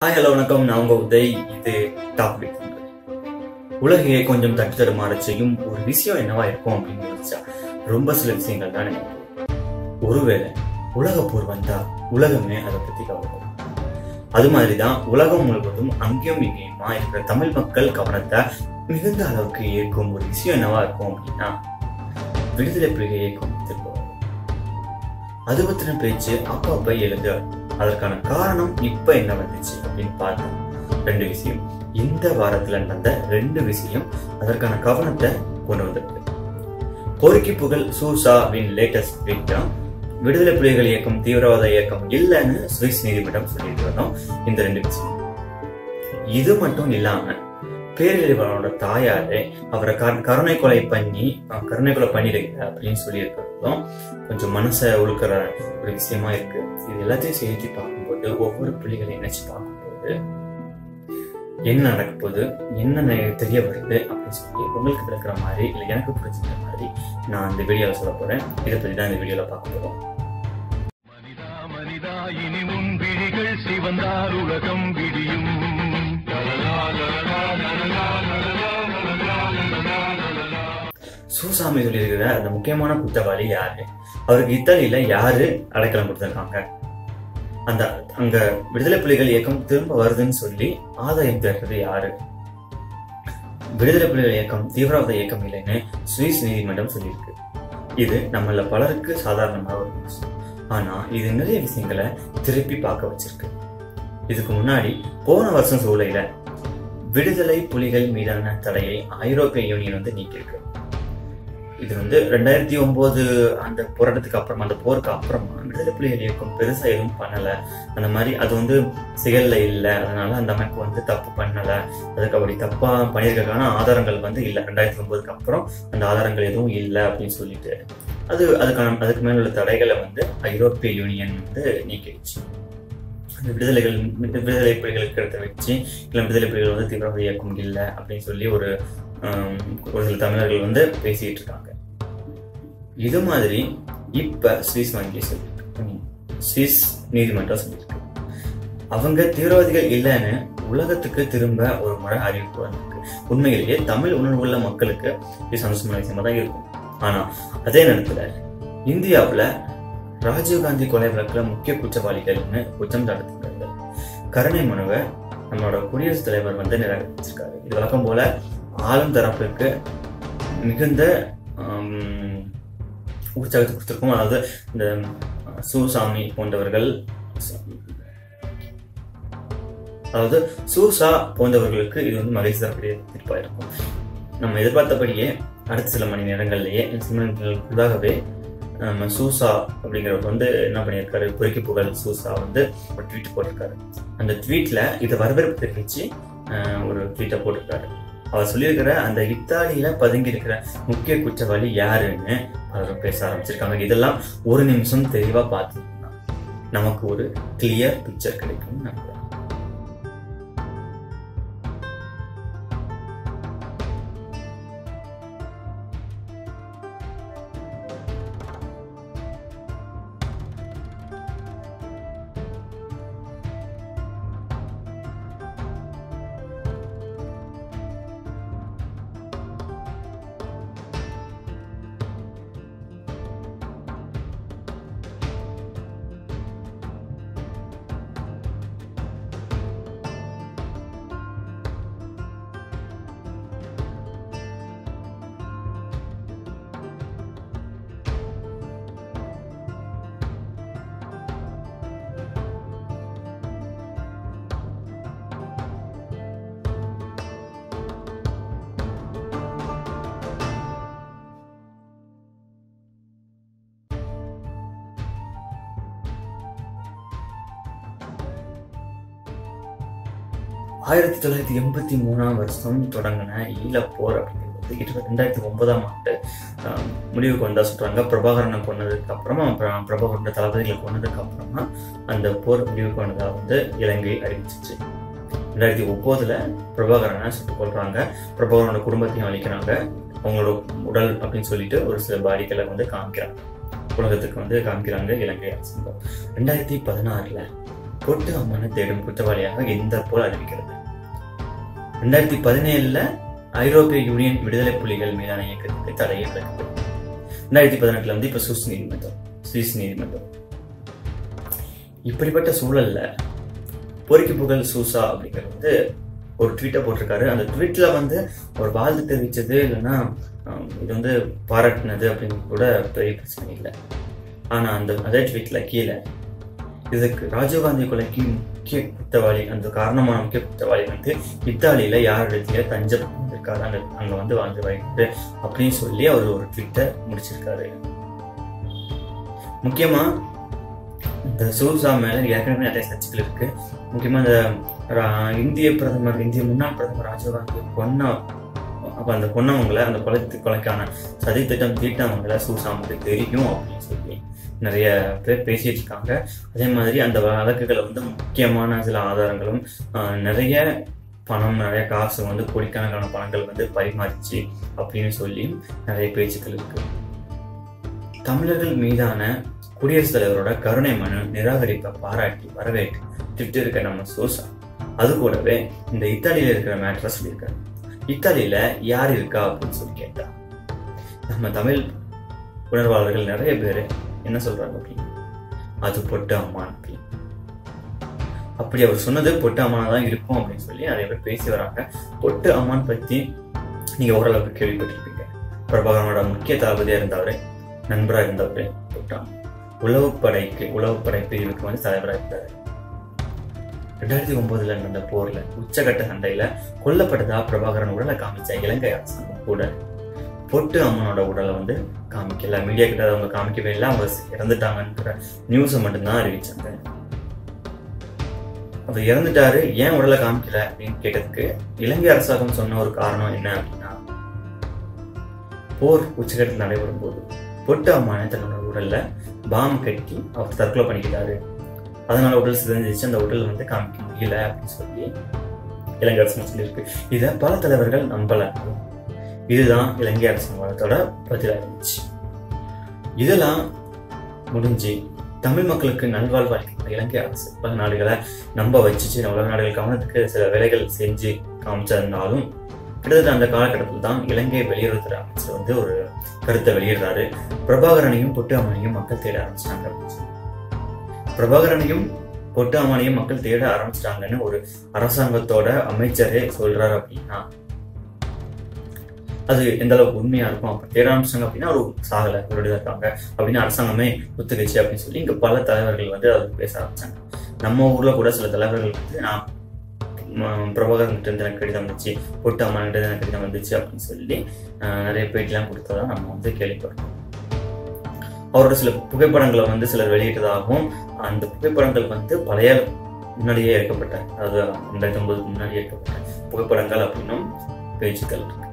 Hi hello வணக்கம் நான் உங்க உதய் இது டாபிக் உலகையே கொஞ்சம் தட்டு தடுமாற செய்யும் ஒரு விஷயம் என்னவா இருக்கும் அப்படின்னு யோசிச்சா ரொம்ப சில விஷயங்கள் தான் எனக்கு ஒருவேளை உலக போர் வந்தா உலகமே அதை பத்தி கவலைப்படும் அது மாதிரிதான் உலகம் முழுவதும் அங்கேயும் இங்கேயுமா இருக்கிற தமிழ் மக்கள் கவனத்தை மிகுந்த அளவுக்கு ஈர்க்கும் ஒரு விஷயம் என்னவா இருக்கும் அப்படின்னா விடுதலை புலிகை இயக்கம் திரும்ப அது பத்தின பேச்சு அப்பப்ப எழுது அதற்கான காரணம் இப்ப என்ன வந்துச்சு அப்படின்னு பார்த்தோம் ரெண்டு விஷயம் இந்த வாரத்துல நடந்த ரெண்டு விஷயம் அதற்கான கவனத்தை கொண்டு வந்திருக்கு பொறுக்கி புகழ் சூசாவின் லேட்டஸ்ட் வீக்கம் விடுதலை புலிகள் இயக்கம் தீவிரவாத இயக்கம் இல்லைன்னு சுவிஸ் நீதிமன்றம் சொல்லிட்டு வந்தோம் இந்த ரெண்டு விஷயம் இது மட்டும் இல்லாம பேரழிவாளோட தாயாரே அவரை கரு- கருணை கொலை பண்ணி அஹ், கருணை கொலை பண்ணிடுங்க அப்படின்னு சொல்லி இருக்கிறதும் கொஞ்சம் மனசை உழுக்கிற ஒரு விஷயமா இருக்கு இது எல்லாத்தையும் சேர்த்து பார்க்கும்போது ஒவ்வொரு புள்ளிகளையும் நினைச்சு பார்க்கும்போது என்ன நடக்க போகுது என்ன நெ- தெரிய வருது அப்படின்னு சொல்லி உங்களுக்கு விளக்குற மாதிரி இல்லை எனக்கு புரிஞ்சுக்கிற மாதிரி நான் இந்த வீடியோவில் சொல்ல போறேன் இதை பத்தி தான் இந்த வீடியோவில் பார்க்க போறோம் மனிதா மனிதா இனி உன் விழிகள் சிவந்தால் உலகம் விடியும் லலலா, லலலா, லலலா, லலலா, லலலா, லலலா, லலலா. சூசாமி சொல்லியிருக்கிற அந்த முக்கியமான குற்றவாளி யாரு அவருக்கு இத்தாலியில யாரு அடைக்கலம் கொடுத்திருக்காங்க அந்த அங்க விடுதலை புலிகள் இயக்கம் திரும்ப வருதுன்னு சொல்லி ஆதாயம் தேடுறது யாரு விடுதலை புலிகள் இயக்கம் தீவிரவாத இயக்கம் இல்லைன்னு சுவிஸ் நீதிமன்றம் சொல்லியிருக்கு இது நம்மள பலருக்கு சாதாரணமாக ஒரு நியூஸ் ஆனா இது நிறைய விஷயங்களை திருப்பி பார்க்க வச்சிருக்கு இதுக்கு முன்னாடி போன வருஷம் சூளையில விடுதலை புலிகள் மீதான தடையை ஐரோப்பிய யூனியன் வந்து நீக்கியிருக்கு இது வந்து ரெண்டாயிரத்தி ஒன்பது அந்த போராட்டத்துக்கு அப்புறமா அந்த போருக்கு அப்புறமா விடுதலை புலிகள் இயக்கம் பெருசா எதுவும் பண்ணல அந்த மாதிரி அது வந்து செயல்ல இல்லை அதனால அந்த அமைப்பு வந்து தப்பு பண்ணல அதுக்கு அப்படி தப்பா பண்ணியிருக்கான ஆதாரங்கள் வந்து இல்லை ரெண்டாயிரத்தி ஒன்பதுக்கு அப்புறம் அந்த ஆதாரங்கள் எதுவும் இல்லை அப்படின்னு சொல்லிட்டு அது அதுக்கான அதுக்கு மேல உள்ள தடைகளை வந்து ஐரோப்பிய யூனியன் வந்து நீக்கிடுச்சு அந்த விடுதலைகள் விடுதலை புலிகளுக்கு எடுத்து வச்சு இல்லை விடுதலை புலிகள் வந்து தீவிரவாத இயக்கம் இல்லை அப்படின்னு சொல்லி ஒரு ஆம், ஒரு சில தமிழர்கள் வந்து பேசிட்டு இருக்காங்க இது மாதிரி இப்ப சுவிஸ் வங்கி சொல்லியிருக்கு ம், சுவிஸ் நீதிமன்றம் சொல்லியிருக்கு அவங்க தீவிரவாதிகள் இல்லைன்னு உலகத்துக்கு திரும்ப ஒரு முறை அறிவிப்பு வந்திருக்கு உண்மையிலேயே தமிழ் உணர்வுள்ள மக்களுக்கு இது சந்தோஷமான விஷயமா தான் இருக்கும் ஆனா அதே நேரத்துல இந்தியாவுல ராஜீவ்காந்தி கொலை வழக்குல முக்கிய குற்றவாளிகள்னு குற்றம் சாட்டுறாங்க கருணை மனுவை நம்மளோட குடியரசுத் தலைவர் வந்து நிராகரிச்சிருக்காரு இது வழக்கம் போல ஆளும் தரப்பிற்கு மிகுந்த ஆம், உற்சாகத்தை கொடுத்திருக்கும் அதாவது இந்த அஹ், சூசாமி போன்றவர்கள் அதாவது சூசா போன்றவர்களுக்கு இது வந்து மகிழ்ச்சி தரக்கூடிய தீர்ப்பா இருக்கும் நம்ம எதிர்பார்த்தபடியே அடுத்த சில மணி நேரங்கள்லயே சில மணி நேரங்களுக்குள்ளாகவே நம்ம சூசா அப்படிங்கிறவர் வந்து என்ன பண்ணியிருக்காரு பொறுக்கி புகழ் சூசா வந்து ஒரு ட்வீட் போட்டிருக்காரு அந்த ட்வீட்ல இதை வரவேற்பு தெரிவிச்சு அஹ், ஒரு ட்வீட்டை போட்டிருக்காரு அவர் சொல்லியிருக்கிற அந்த இத்தாலியில பதுங்கி இருக்கிற முக்கிய குற்றவாளி யாருன்னு அவர் பேச ஆரம்பிச்சிருக்காங்க இதெல்லாம் ஒரு நிமிஷம் தெளிவா பார்த்தீங்கன்னா நமக்கு ஒரு கிளியர் பிக்சர் கிடைக்கும் நம்புறேன் ஆயிரத்தி தொள்ளாயிரத்தி எண்பத்தி மூணாம் வருஷம் தொடங்கின ஈழப்போர் அப்படிங்கிறது இருபத்தி ரெண்டாயிரத்தி ஒன்பதாம் ஆண்டு ஆஹ், முடிவுக்கு வந்தா சொல்றாங்க பிரபாகரனை கொன்னதுக்கு அப்புறமா அப்புறம் பிரபாகரனோட தளபதிகளை கொன்னதுக்கு அப்புறமா அந்த போர் முடிவுக்கு வந்ததா வந்து இலங்கை அறிவிச்சிச்சு ரெண்டாயிரத்தி ஒன்பதுல பிரபாகரனை சுட்டுக் கொள்றாங்க பிரபாகரனோட குடும்பத்தையும் அழிக்கிறாங்க அவங்களோட உடல் அப்படின்னு சொல்லிட்டு ஒரு சில பாடிகளை வந்து காமிக்கிறாங்க உலகத்துக்கு வந்து காமிக்கிறாங்க இலங்கை அரசாங்கம் ரெண்டாயிரத்தி பதினாறுல பொட்டு அம்மனை தேடும் குற்றவாளியாக இன்டர்போல் அறிவிக்கிறது ரெண்டாயிரத்தி பதினேழுல ஐரோப்பிய யூனியன் விடுதலை புலிகள் மீதான இயக்கத்துக்கு தடையை விலக்குது ரெண்டாயிரத்தி பதினெட்டுல வந்து இப்ப சுவிஸ் நீதிமன்றம் சுவிஸ் நீதிமன்றம் இப்படிப்பட்ட சூழல்ல பொறுக்கி புகழ் சூசா அப்படிங்கிறது வந்து ஒரு ட்வீட்டை போட்டிருக்காரு அந்த ட்வீட்ல வந்து ஒரு வாழ்த்து தெரிவிச்சது இல்லைன்னா ஆம், இது வந்து பாராட்டினது அப்படின்னு கூட பெரிய பிரச்சனை இல்லை ஆனா அந்த அதே ட்வீட்ல கீழே இதுக்கு ராஜீவ்காந்தி கொலைக்கு முக்கிய குற்றவாளி அந்த காரணமான முக்கிய குற்றவாளி வந்து இத்தாலியில யாரிடத்தில தஞ்சம் இருக்காரு அங்க அங்க வந்து வாழ்ந்து வருகிறது அப்படின்னு சொல்லி அவர் ஒரு ட்வீட்டை முடிச்சிருக்காரு முக்கியமா இந்த சூசா மேல ஏற்கனவே நிறைய சர்ச்சைகள் இருக்கு முக்கியமா இந்த ரா- இந்திய பிரதமர் இந்திய முன்னாள் பிரதமர் ராஜீவ்காந்தி கொன்ன அப்ப அந்த கொன்னவங்களை அந்த கொலை கொலைக்கான சதி திட்டம் தீட்டவங்களை சூசாமுக்கு தெரியும் அப்படின்னு சொல்லி நிறைய பேர் பேசிட்டு இருக்காங்க அதே மாதிரி அந்த வழக்குகளை வந்து முக்கியமான சில ஆதாரங்களும் ஆஹ், நிறைய பணம் நிறைய காசு வந்து கோடிக்கணக்கான பணங்கள் வந்து பரிமாறிச்சு அப்படின்னு சொல்லி நிறைய பேச்சுக்கள் இருக்கு தமிழர்கள் மீதான குடியரசுத் தலைவரோட கருணை மனு நிராகரிப்பை பாராட்டி வரவேற்று திட்டு இருக்க நம்ம சோசா அது கூடவே இந்த இத்தாலியில இருக்கிற மேட்ரை சொல்லியிருக்காரு இத்தாலியில யார் இருக்கா அப்படின்னு சொல்லி கேட்டா நம்ம தமிழ் உணர்வாளர்கள் நிறைய பேர் என்ன சொல்றாங்க அப்படின்னு அது பொட்டு அம்மான் அப்படின்னு அப்படி அவர் சொன்னது பொட்டு அம்மானா தான் இருக்கும் அப்படின்னு சொல்லி நிறைய பேர் பேசி வராங்க பொட்டு அம்மான் பத்தி நீங்க ஓரளவுக்கு கேள்விப்பட்டிருப்பீங்க பிரபாகரனோட முக்கிய தளபதியா இருந்தவர் நண்பரா இருந்தவர் பொட்டு அம்மான் உளவுப்படைக்கு உளவுப்படை பிரிவுக்கு வந்து தலைவராக இருந்தார் ரெண்டாயிரத்தி ஒன்பதுல நடந்த போர்ல உச்சகட்ட சண்டையில கொல்லப்பட்டதா பிரபாகரன் உடலை காமிச்ச இலங்கை அரசாங்கம் கூட பொட்டு அம்மனோட உடலை வந்து காமிக்கல மீடியா கிட்ட அவங்க காமிக்கவே இல்லை அவங்க இறந்துட்டாங்கன்ற நியூஸை மட்டும்தான் அறிவிச்சாங்க அவர் இறந்துட்டாரு ஏன் உடலை காமிக்கல அப்படின்னு கேட்டதுக்கு இலங்கை அரசாங்கம் சொன்ன ஒரு காரணம் என்ன அப்படின்னா போர் உச்சகட்டத்தில் நடைபெறும் போது பொட்டு அம்மானை தன்னோட உடல்ல பாம் கட்டி அவர் தற்கொலை பண்ணிக்கிட்டாரு அதனால உடல் சிதைஞ்சிச்சு அந்த உடல் வந்து காமிக்க முடியல அப்படின்னு சொல்லி இலங்கை அரசாங்கம் சொல்லியிருக்கு இதை பல தலைவர்கள் நம்பல இதுதான் இலங்கை அரசாங்கத்தோட பதிலா இருந்துச்சு இதெல்லாம் முடிஞ்சு தமிழ் மக்களுக்கு நல்வாழ்வு அளிக்கிற இலங்கை அரசு உலக நாடுகளை நம்ப வச்சுச்சு உலக நாடுகள் கவனத்துக்கு சில வேலைகள் செஞ்சு காமிச்சிருந்தாலும் கிட்டத்தட்ட அந்த காலகட்டத்தில் தான் இலங்கை வெளியுறவுத்துறை அமைச்சர் வந்து ஒரு கருத்தை வெளியிடுறாரு பிரபாகரனையும் பொட்டு அம்மனையும் மக்கள் தேட ஆரம்பிச்சிட்டாங்க அப்படின்னு சொல்லி பிரபாகரனையும் பொட்டு அம்மனையும் மக்கள் தேட ஆரம்பிச்சிட்டாங்கன்னு ஒரு அரசாங்கத்தோட அமைச்சரே சொல்றாரு அப்படின்னா அது எந்த அளவுக்கு உண்மையா இருக்கும் அப்ப தேட ஆரம்பிச்சாங்க அப்படின்னா ஒரு சாகல ஒரு இருக்காங்க அப்படின்னு அரசாங்கமே ஒத்துக்கிச்சு அப்படின்னு சொல்லி இங்க பல தலைவர்கள் வந்து அதை பேச ஆரம்பிச்சாங்க நம்ம ஊர்ல கூட சில தலைவர்கள் வந்து நான் ம- பிரபாகரன் கிட்ட இருந்து எனக்கு கடிதம் வந்துச்சு பொட்டு அம்மா கிட்ட இருந்து எனக்கு கடிதம் வந்துச்சு அப்படின்னு சொல்லி ஆஹ், நிறைய பேட்டிலாம் கொடுத்ததா நம்ம வந்து கேள்விப்படுறோம் அவரோட சில புகைப்படங்களை வந்து சிலர் வெளியிட்டதாகவும் அந்த புகைப்படங்கள் வந்து பழைய முன்னாடியே எடுக்கப்பட்ட அதாவது ரெண்டாயிரத்தி ஒன்பதுக்கு முன்னாடியே எடுக்கப்பட்ட புகைப்படங்கள் அப்படின்னும் பேச்சுக்கள் இருக்கு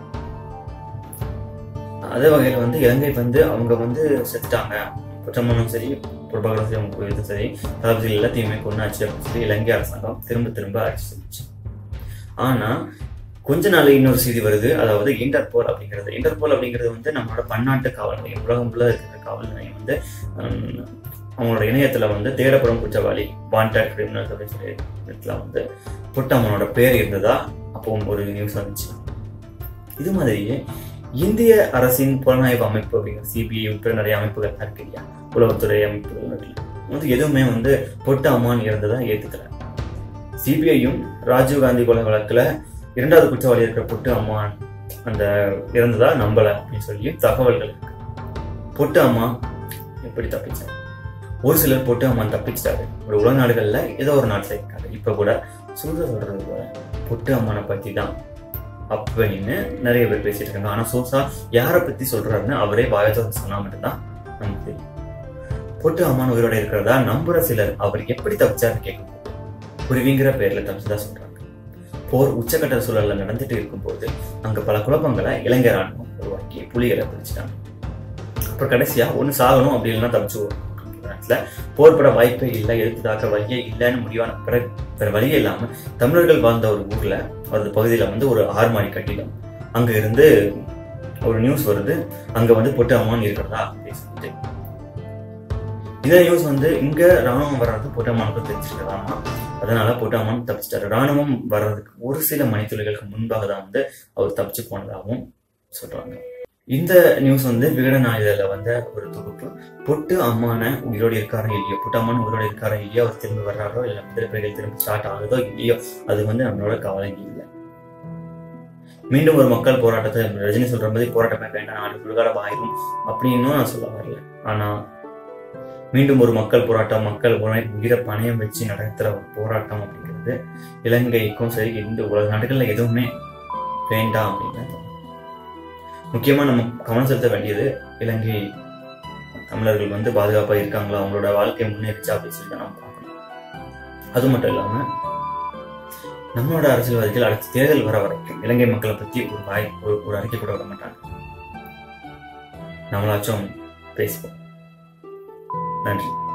அதே வகையில் வந்து இலங்கை வந்து அவங்க வந்து செத்துட்டாங்க குற்றமனும் சரி பிரபாகரன் சரி அவங்க இதுவும் சரி தளபதி எல்லாத்தையுமே கொண்டாச்சு அப்படின்னு சொல்லி இலங்கை அரசாங்கம் திரும்ப திரும்ப அடிச்சு சொல்லிச்சு ஆனா கொஞ்ச நாள் இன்னொரு செய்தி வருது அதாவது இன்டர்போல் அப்படிங்கிறது இன்டர்போல் அப்படிங்கிறது வந்து நம்மளோட பன்னாட்டு காவல் நிலையம் உலகம் ஃபுல்லாக இருக்கிற காவல் நிலையம் வந்து ஹம், அவங்களோட இணையத்துல வந்து தேடப்படும் குற்றவாளி வாண்டட் கிரிமினல் அப்படின்னு சொல்லி இடத்துல வந்து புட்டம்மனோட பேர் இருந்ததா அப்பவும் ஒரு நியூஸ் வந்துச்சு இது மாதிரியே இந்திய அரசின் புலனாய்வு அமைப்பு அப்படிங்கிற சிபிஐ உட்பட நிறைய அமைப்புகள் இருக்கு இல்லையா உளவுத்துறை அமைப்புகள் இருக்கு வந்து எதுவுமே வந்து பொட்டு அம்மான் இறந்ததா ஏத்துக்கல சிபிஐயும் ராஜீவ்காந்தி கொலை வழக்குல இரண்டாவது குற்றவாளி இருக்கிற பொட்டு அம்மான் அந்த இறந்ததா நம்பல அப்படின்னு சொல்லி தகவல்கள் இருக்கு பொட்டு அம்மா எப்படி தப்பிச்சாங்க ஒரு சிலர் பொட்டு அம்மான் தப்பிச்சிட்டாரு ஒரு உலக நாடுகள்ல ஏதோ ஒரு நாட்டில் இருக்காரு இப்ப கூட சூழ சொல்றது போல பொட்டு அம்மானை பத்தி தான் அப்படின்னு நிறைய பேர் பேசிட்டு இருக்காங்க ஆனா சோசா யாரை பத்தி சொல்றாருன்னு அவரே வாயத்தோட சொன்னா மட்டும்தான் நமக்கு தெரியும் பொட்டு அம்மான் உயிரோட இருக்கிறதா நம்புற சிலர் அவர் எப்படி தப்பிச்சாருன்னு கேட்கும் குருவிங்கிற பேர்ல தப்பிச்சதா சொல்றாங்க போர் உச்சக்கட்ட சூழல்ல நடந்துட்டு இருக்கும்போது அங்க பல குழப்பங்களை இளைஞர் ராணுவம் உருவாக்கி புலிகளை பிடிச்சிட்டாங்க அப்புறம் கடைசியா ஒண்ணு சாகணும் அப்படி இல்லைன்னா தப்பிச்சு நேரத்துல போர்பட வாய்ப்பே இல்லை எதிர்த்து தாக்க வழியே இல்லைன்னு முடிவான பிறகு வேற வழியே இல்லாம தமிழர்கள் வாழ்ந்த ஒரு ஊர்ல ஒரு பகுதியில வந்து ஒரு ஆறு மாடி கட்டிடம் அங்க இருந்து ஒரு நியூஸ் வருது அங்க வந்து பொட்டு அம்மான் இருக்கிறதா அப்படின்னு சொல்லிட்டு இந்த நியூஸ் வந்து இங்க ராணுவம் வர்றது பொட்டாமானுக்கு தெரிஞ்சிருக்கலாமா அதனால பொட்டாமான் தப்பிச்சிட்டாரு ராணுவம் வர்றதுக்கு ஒரு சில மணித்துளிகளுக்கு முன்பாக தான் வந்து அவர் தப்பிச்சு போனதாகவும் சொல்றாங்க இந்த நியூஸ் வந்து விகடன் ஆயுதல வந்த ஒரு தொகுப்பு பொட்டு அம்மான உயிரோடு இருக்காரோ இல்லையோ பொட்டு அம்மான் உயிரோடு இருக்காரோ இல்லையோ அவர் திரும்ப வர்றாரோ இல்லை திருப்பிகள் திரும்ப ஸ்டார்ட் ஆகுதோ இல்லையோ அது வந்து நம்மளோட கவலை இல்லை மீண்டும் ஒரு மக்கள் போராட்டத்தை ரஜினி சொல்ற மாதிரி போராட்டமே வேண்டாம் நாடு சுடுகாடம் ஆயிரும் அப்படின்னும் நான் சொல்ல வரல ஆனா மீண்டும் ஒரு மக்கள் போராட்டம் மக்கள் உணவை உயிரை பணயம் வச்சு நடத்துற ஒரு போராட்டம் அப்படிங்கிறது இலங்கைக்கும் சரி இந்த உலக நாடுகள்ல எதுவுமே வேண்டாம் அப்படின்னு தான் தோணுது. முக்கியமா நம்ம கவனம் செலுத்த வேண்டியது இலங்கை தமிழர்கள் வந்து பாதுகாப்பா இருக்காங்களா அவங்களோட வாழ்க்கை முன்னேறிச்சா அப்படின்னு சொல்லி தான் நம்ம பார்க்கணும் அது மட்டும் இல்லாம நம்மளோட அரசியல்வாதிகள் அடுத்த தேர்தல் வர வரைக்கும் இலங்கை மக்களை பத்தி ஒரு வாய் ஒரு ஒரு அறிக்கை கூட விட மாட்டாங்க நம்மளாச்சும் பேசுவோம் நன்றி